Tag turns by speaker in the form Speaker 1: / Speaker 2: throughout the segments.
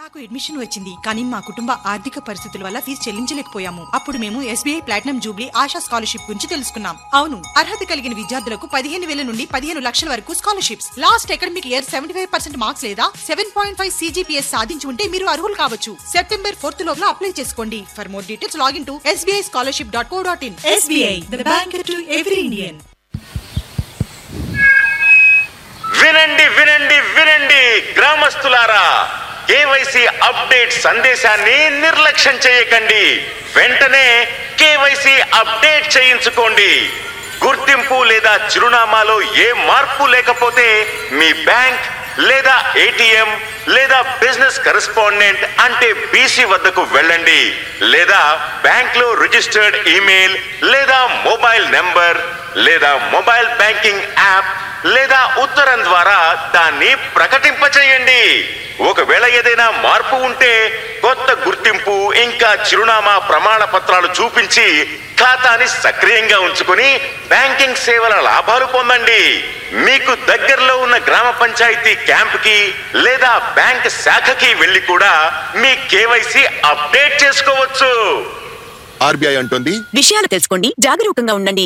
Speaker 1: నాకు అడ్మిషన్ వచ్చింది కానీ మా కుటుంబ ఆర్థిక పరిస్థితుల వల్ల ఫీజు చెల్లించలేకపోయాము అప్పుడు మేము SBI platinum jubilee Asha scholarship గురించి తెలుసుకున్నాం అవును అర్హత కలిగిన విద్యార్థులకు పదిహేను వేల నుండి పదిహేను లక్షల వరకు scholarships last academic year seventy five percent marks లేదా సెవెన్ పాయింట్ ఫైవ్ సీజీపీఎస్ సాధించి ఉంటే మీరు అర్హులు కావచ్చు సెప్టెంబర్ ఫోర్త్ లోపల అప్లై చేసుకోండి for more details login to SBI scholarship dot co dot in SBI the bank to every Indian
Speaker 2: వినండి వినండి వినండి గ్రామస్తులారా కేవైసీ అప్డేట్ సందేశాన్ని నిర్లక్ష్యం చేయకండి వెంటనే కేవైసీ అప్డేట్ చేయించుకోండి గుర్తింపు లేదా చిరునామాలో ఏ మార్పు లేకపోతే మీ బ్యాంక్ లేదా ఏటీఎం లేదా బిజినెస్ కరెస్పాండెంట్ అంటే బీసీ వద్దకు వెళ్ళండి లేదా బ్యాంక్ లో రిజిస్టర్డ్ ఈమెయిల్ లేదా మొబైల్ నెంబర్ లేదా మొబైల్ బ్యాంకింగ్ యాప్ లేదా ఉత్తరం ద్వారా దాన్ని ప్రకటింపచేయండి ఒకవేళ ఏదైనా మార్పు ఉంటే కొత్త గుర్తింపు ఇంకా చిరునామా ప్రమాణ పత్రాలు చూపించి ఖాతాని సక్రియంగా ఉంచుకుని బ్యాంకింగ్ సేవల లాభాలు పొందండి మీకు దగ్గరలో ఉన్న గ్రామ పంచాయతీ క్యాంప్ కి లేదా బ్యాంక్ శాఖకి వెళ్లి కూడా మీ కేవైసీ అప్డేట్ చేసుకోవచ్చు
Speaker 3: ఆర్బీఐ అంటోంది
Speaker 4: విషయాలు తెలుసుకోండి జాగరూకంగా ఉండండి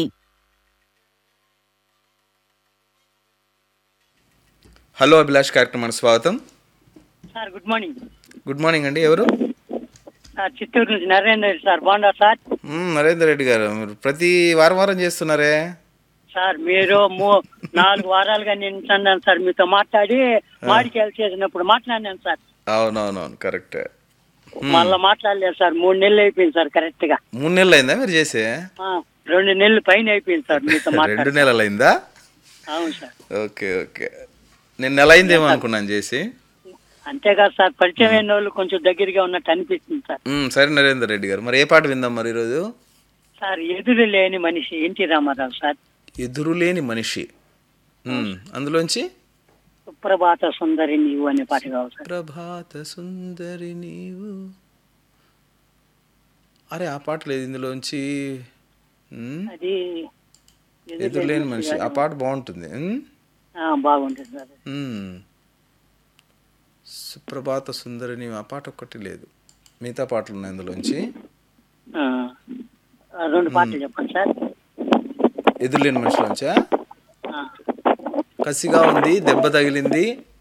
Speaker 5: హలో అభిలాష్ కార్యక్రమానికి స్వాగతం
Speaker 6: sir good morning
Speaker 5: good morning అండి ఎవరు
Speaker 6: సార్ చిత్తూరు నుంచి నరేంద్ర రెడ్డి సార్ బాగున్నారు సార్
Speaker 5: మ్మ్, నరేందర్ రెడ్డి గారు మీరు ప్రతి వారం వారం చేస్తున్నారే
Speaker 6: సార్ మీరు మూ నాలుగు వారాలుగా నేను చందాను సార్ మీతో మాట్లాడి మాడికాయలు చేసినప్పుడు మాట్లాడినాను సార్
Speaker 5: అవునవునవును కరెక్ట్
Speaker 6: మళ్ళీ మాట్లాడలేదు సార్ మూడు నెలలు అయిపోయింది సార్ కరెక్ట్ గా
Speaker 5: మూడు నెలలు అయిందా మీరు చేసే
Speaker 6: ఆ, రెండు నెలలు పైన అయిపోయింది సార్ మీతో
Speaker 5: రెండు
Speaker 6: మాట్లాడి
Speaker 5: నెలలు అయిందా
Speaker 6: అవును సార్
Speaker 5: ఓకే ఓకే నేను నెల అయిందేమో అనుకున్నాను చేసి
Speaker 6: అంతేకాదు సార్ పరిచయం అయిన వాళ్ళు కొంచెం దగ్గరగా ఉన్నట్టు అనిపిస్తుంది సార్
Speaker 5: మ్మ్, సరే నరేందర్ రెడ్డి గారు మరి ఏ పాట విందాం మరి ఈరోజు
Speaker 6: సార్ ఎదురు లేని మనిషి ఎన్టీ రామారావు సార్
Speaker 5: ఎదురులేని మనిషి మ్మ్, అందులోంచి
Speaker 6: సుప్రభాత సుందరి నీవు అనే పాట కావాలి సార్
Speaker 5: ప్రభాత సుందరి నీవు అరే ఆ పాట లేదు ఇందులోంచి మ్మ్,
Speaker 6: అది
Speaker 5: ఎదురులేని మనిషి ఆ పాట బాగుంటుంది మ్మ్?
Speaker 6: ఆ, బాగుంటుంది సార్
Speaker 5: మ్మ్. సుప్రభాత సుందరిని ఆ పాట ఒక్కటి లేదు మిగతా పాటలు ఉన్నాయి అందులోంచి
Speaker 6: ఆ, ఆ, రెండు పాటలు చెప్పండి సార్
Speaker 5: ఎదురులేని మనిషిలోంచా
Speaker 6: ఆ,
Speaker 5: కసిగా ఉంది దెబ్బ తగిలింది